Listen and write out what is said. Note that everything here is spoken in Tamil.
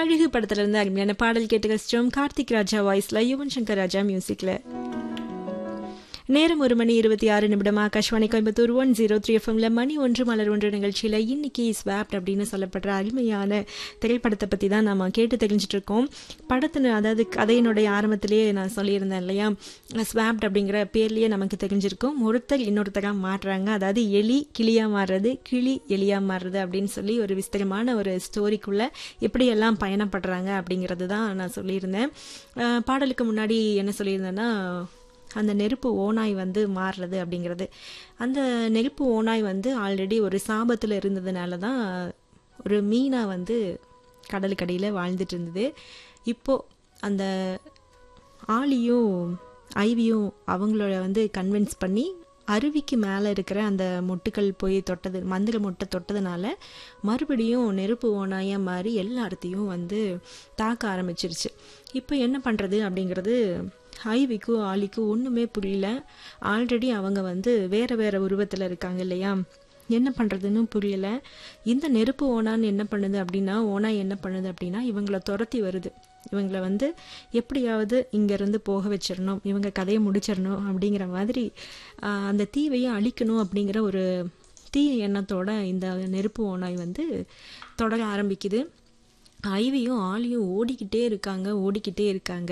கழுகு படத்துல இருந்து அருமையான பாடல் கேட்டு கஷ்டம் கார்த்திக் ராஜா வாய்ஸ்ல யுவன் சங்கர் ராஜா மியூசிக்ல நேரம் ஒரு மணி இருபத்தி ஆறு நிமிடம் Akashvani Coimbatore one zero three எஃப்எம்ல மணி ஒன்று மலர் ஒன்று நிகழ்ச்சியில் இன்னைக்கு ஸ்வாப்ட் அப்படின்னு சொல்லப்படுற அருமையான திரைப்படத்தை பற்றி தான் நம்ம கேட்டு தெரிஞ்சிட்டு இருக்கோம் படத்தின் அதாவது கதையினுடைய ஆரம்பத்திலேயே நான் சொல்லியிருந்தேன் இல்லையா ஸ்வாப்ட் அப்படிங்கிற பேர்லேயே நமக்கு தெரிஞ்சிருக்கும் ஒருத்தர் இன்னொருத்தராக மாறுறாங்க அதாவது எலி கிளியாக மாறுறது கிளி எலியாக மாறுறது அப்படின்னு சொல்லி ஒரு விஸ்தரமான ஒரு ஸ்டோரிக்குள்ளே எப்படியெல்லாம் பயணப்படுறாங்க அப்படிங்கிறது தான் நான் சொல்லியிருந்தேன் அஹ் பாடலுக்கு முன்னாடி என்ன சொல்லியிருந்தேன்னா அந்த நெருப்பு ஓனாய் வந்து மாறுறது அப்படிங்கிறது அந்த நெருப்பு ஓனாய் வந்து ஆல்ரெடி ஒரு சாபத்தில் இருந்ததுனால தான் ஒரு மீனாக வந்து கடலுக்கடியில் வாழ்ந்துட்டு இருந்தது இப்போது அந்த ஆலியும் ஐவியும் அவங்களோட வந்து கன்வின்ஸ் பண்ணி அருவிக்கு மேலே இருக்கிற அந்த மொட்டுக்கள் போய் தொட்டது மந்திர மொட்டை தொட்டதுனால மறுபடியும் நெருப்பு ஓனாயாக மாறி எல்லாத்தையும் வந்து தாக்க ஆரம்பிச்சிருச்சு இப்போ என்ன பண்ணுறது அப்படிங்கிறது ஐவிக்கும் ஆலிக்கும் ஒன்றுமே புரியல ஆல்ரெடி அவங்க வந்து வேறு வேறு உருவத்தில் இருக்காங்க இல்லையா என்ன பண்ணுறதுன்னு புரியல இந்த நெருப்பு ஓனான்னு என்ன பண்ணுது அப்படின்னா ஓனா என்ன பண்ணுது அப்படின்னா இவங்கள துரத்தி வருது இவங்கள வந்து எப்படியாவது இங்கேருந்து போக வச்சிடணும் இவங்க கதையை முடிச்சிடணும் அப்படிங்கிற மாதிரி ஆஹ், அந்த தீவையை அழிக்கணும் அப்படிங்கிற ஒரு தீய எண்ணத்தோட இந்த நெருப்பு ஓனாய் வந்து தொடர ஆரம்பிக்குது ஐவியும் ஆலியும் ஓடிக்கிட்டே இருக்காங்க ஓடிக்கிட்டே இருக்காங்க